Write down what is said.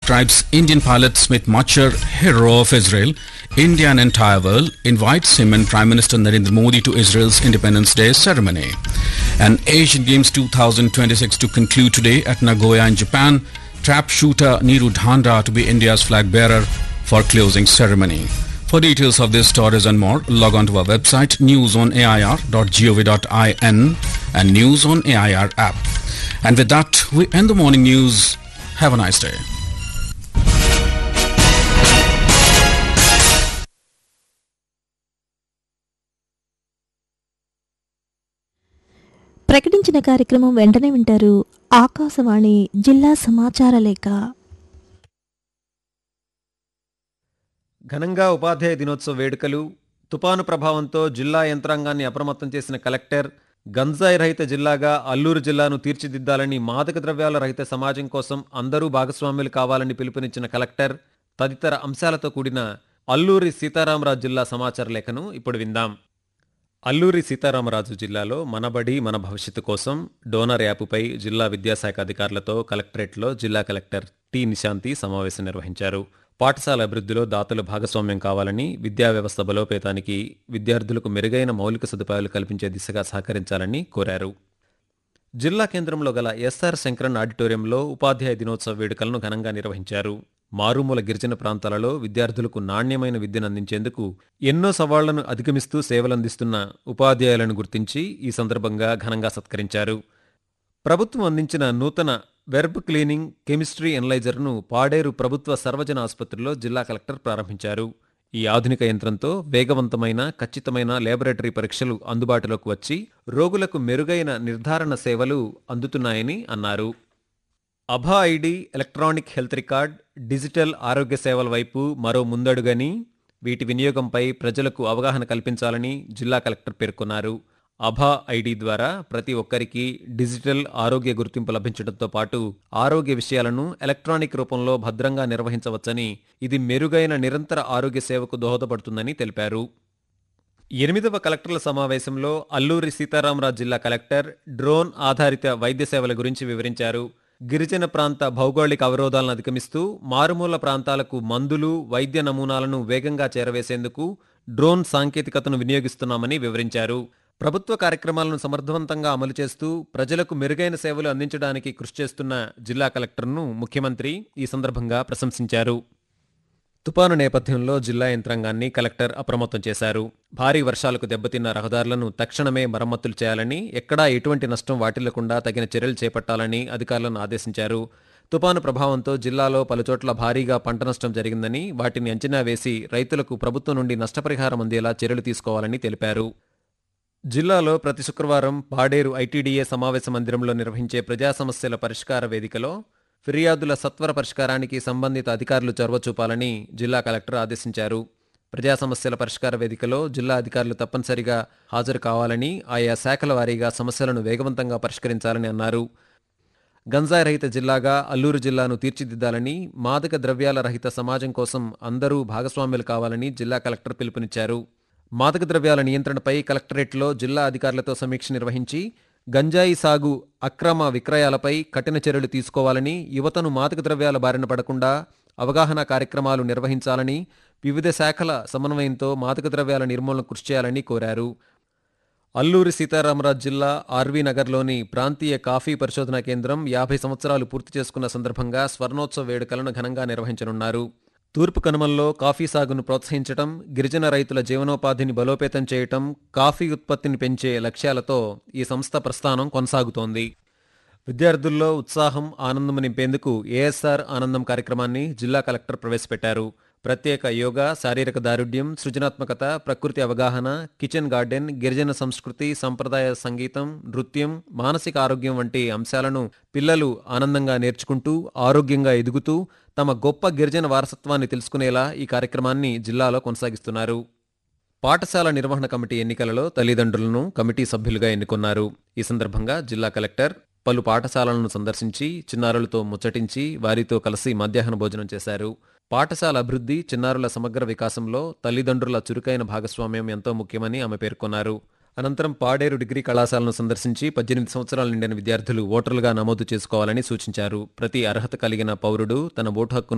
describes Indian pilot Smith Machar, hero of Israel. India and entire world invites him and Prime Minister Narendra Modi to Israel's Independence Day ceremony. And Asian Games 2026 to conclude today at Nagoya in Japan. Trap shooter Neeru Dhandra to be India's flag bearer for closing ceremony. For details of these stories and more, log on to our website newsonair.gov.in and News on AIR app. And with that, we end the morning news. Have a nice day. ప్రకటించిన కార్యక్రమం వెంటనే వింటారు ఆకాశవాణి జిల్లా సమాచార లేఖ ఘనంగా ఉపాధ్యాయ దినోత్సవ వేడుకలు తుపాను ప్రభావంతో జిల్లా యంత్రాంగాన్ని అప్రమత్తం చేసిన కలెక్టర్ గంజాయి రహిత జిల్లాగా అల్లూరు జిల్లాను తీర్చిదిద్దాలని మాదక ద్రవ్యాల రహిత సమాజం కోసం అందరూ భాగస్వాములు కావాలని పిలుపునిచ్చిన కలెక్టర్ తదితర అంశాలతో కూడిన అల్లూరి సీతారామరాజు జిల్లా సమాచార లేఖను ఇప్పుడు విందాం అల్లూరి సీతారామరాజు జిల్లాలో మనబడి మన భవిష్యత్తు కోసం డోనర్ యాపుపై జిల్లా విద్యాశాఖ అధికారులతో కలెక్టరేట్లో జిల్లా కలెక్టర్ టి నిశాంతి సమావేశం నిర్వహించారు పాఠశాల అభివృద్ధిలో దాతలు భాగస్వామ్యం కావాలని విద్యా వ్యవస్థ బలోపేతానికి విద్యార్థులకు మెరుగైన మౌలిక సదుపాయాలు కల్పించే దిశగా సహకరించాలని కోరారు జిల్లా కేంద్రంలో గల ఎస్ఆర్ శంకరన్ ఆడిటోరియంలో ఉపాధ్యాయ దినోత్సవ వేడుకలను ఘనంగా నిర్వహించారు మారుమూల గిరిజన ప్రాంతాలలో విద్యార్థులకు నాణ్యమైన విద్యను అందించేందుకు ఎన్నో సవాళ్లను అధిగమిస్తూ సేవలందిస్తున్న ఉపాధ్యాయులను గుర్తించి ఈ సందర్భంగా ఘనంగా సత్కరించారు ప్రభుత్వం అందించిన నూతన వెర్బ్ క్లీనింగ్ కెమిస్ట్రీ ఎనలైజర్ను పాడేరు ప్రభుత్వ సర్వజన ఆసుపత్రిలో జిల్లా కలెక్టర్ ప్రారంభించారు ఈ ఆధునిక యంత్రంతో వేగవంతమైన ఖచ్చితమైన లేబొరేటరీ పరీక్షలు అందుబాటులోకి వచ్చి రోగులకు మెరుగైన నిర్ధారణ సేవలు అందుతున్నాయని అన్నారు అభా ID electronic health record digital ఆరోగ్య సేవల వైపు మరో ముందడుగని వీటి వినియోగంపై ప్రజలకు అవగాహన కల్పించాలని జిల్లా కలెక్టర్ పేర్కొన్నారు అభా ఐడి ద్వారా ప్రతి ఒక్కరికి డిజిటల్ ఆరోగ్య గుర్తింపు లభించడంతో పాటు ఆరోగ్య విషయాలను ఎలక్ట్రానిక్ రూపంలో భద్రంగా నిర్వహించవచ్చని ఇది మెరుగైన నిరంతర ఆరోగ్య సేవకు దోహదపడుతుందని తెలిపారు ఎనిమిదవ కలెక్టర్ల సమావేశంలో అల్లూరి సీతారామరాజు జిల్లా కలెక్టర్ డ్రోన్ ఆధారిత వైద్య సేవల గురించి వివరించారు గిరిజన ప్రాంత భౌగోళిక అవరోధాలను అధిగమిస్తూ మారుమూల ప్రాంతాలకు మందులు వైద్య నమూనాలను వేగంగా చేరవేసేందుకు డ్రోన్ సాంకేతికతను వినియోగిస్తున్నామని వివరించారు ప్రభుత్వ కార్యక్రమాలను సమర్థవంతంగా అమలు చేస్తూ ప్రజలకు మెరుగైన సేవలు అందించడానికి కృషి చేస్తున్న జిల్లా కలెక్టర్ను ముఖ్యమంత్రి ఈ సందర్భంగా ప్రశంసించారు తుపాను నేపథ్యంలో జిల్లా యంత్రాంగాన్ని కలెక్టర్ అప్రమత్తం చేశారు భారీ వర్షాలకు దెబ్బతిన్న రహదారులను తక్షణమే మరమ్మతులు చేయాలని ఎక్కడా ఎటువంటి నష్టం వాటిల్లకుండా తగిన చర్యలు చేపట్టాలని అధికారులను ఆదేశించారు తుపాను ప్రభావంతో జిల్లాలో పలుచోట్ల భారీగా పంట నష్టం జరిగిందని వాటిని అంచనా వేసి రైతులకు ప్రభుత్వం నుండి నష్టపరిహారం అందేలా చర్యలు తీసుకోవాలని తెలిపారు జిల్లాలో ప్రతి శుక్రవారం పాడేరు ఐటీడీఏ సమావేశ మందిరంలో నిర్వహించే ప్రజా సమస్యల పరిష్కార వేదికలో ఫిర్యాదుల సత్వర పరిష్కారానికి సంబంధిత అధికారులు చొరవ చూపాలని జిల్లా కలెక్టర్ ఆదేశించారు ప్రజా సమస్యల పరిష్కార వేదికలో జిల్లా అధికారులు తప్పనిసరిగా హాజరు కావాలని ఆయా శాఖల వారీగా సమస్యలను వేగవంతంగా పరిష్కరించాలని అన్నారు గంజాయి రహిత జిల్లాగా అల్లూరు జిల్లాను తీర్చిదిద్దాలని మాదక ద్రవ్యాల రహిత సమాజం కోసం అందరూ భాగస్వాములు కావాలని జిల్లా కలెక్టర్ పిలుపునిచ్చారు మాదక ద్రవ్యాల నియంత్రణపై కలెక్టరేట్లో జిల్లా అధికారులతో సమీక్ష నిర్వహించి గంజాయి సాగు అక్రమ విక్రయాలపై కఠిన చర్యలు తీసుకోవాలని యువతను మాదక ద్రవ్యాల బారిన పడకుండా అవగాహన కార్యక్రమాలు నిర్వహించాలని వివిధ శాఖల సమన్వయంతో మాదక ద్రవ్యాల నిర్మూలన కృషి చేయాలని కోరారు అల్లూరి సీతారామరాజు జిల్లా ఆర్వీ నగర్లోని ప్రాంతీయ కాఫీ పరిశోధనా కేంద్రం యాభై సంవత్సరాలు పూర్తి చేసుకున్న సందర్భంగా స్వర్ణోత్సవ వేడుకలను ఘనంగా నిర్వహించనున్నారు తూర్పు కనుమల్లో కాఫీ సాగును ప్రోత్సహించడం గిరిజన రైతుల జీవనోపాధిని బలోపేతం చేయటం కాఫీ ఉత్పత్తిని పెంచే లక్ష్యాలతో ఈ సంస్థ ప్రస్థానం కొనసాగుతోంది విద్యార్థుల్లో ఉత్సాహం ఆనందం నింపేందుకు ఏఎస్ఆర్ ఆనందం కార్యక్రమాన్ని జిల్లా కలెక్టర్ ప్రవేశపెట్టారు ప్రత్యేక యోగా శారీరక దారుఢ్యం సృజనాత్మకత ప్రకృతి అవగాహన కిచెన్ గార్డెన్ గిరిజన సంస్కృతి సంప్రదాయ సంగీతం నృత్యం మానసిక ఆరోగ్యం వంటి అంశాలను పిల్లలు ఆనందంగా నేర్చుకుంటూ ఆరోగ్యంగా ఎదుగుతూ తమ గొప్ప గిరిజన వారసత్వాన్ని తెలుసుకునేలా ఈ కార్యక్రమాన్ని జిల్లాలో కొనసాగిస్తున్నారు పాఠశాల నిర్వహణ కమిటీ ఎన్నికలలో తల్లిదండ్రులను కమిటీ సభ్యులుగా ఎన్నుకున్నారు ఈ సందర్భంగా జిల్లా కలెక్టర్ పలు పాఠశాలలను సందర్శించి చిన్నారులతో ముచ్చటించి వారితో కలిసి మధ్యాహ్న భోజనం చేశారు పాఠశాల అభివృద్ధి చిన్నారుల సమగ్ర వికాసంలో తల్లిదండ్రుల చురుకైన భాగస్వామ్యం ఎంతో ముఖ్యమని ఆమె పేర్కొన్నారు అనంతరం పాడేరు డిగ్రీ కళాశాలను సందర్శించి పద్దెనిమిది సంవత్సరాలు నిండిన విద్యార్థులు ఓటర్లుగా నమోదు చేసుకోవాలని సూచించారు ప్రతి అర్హత కలిగిన పౌరుడు తన ఓటు హక్కును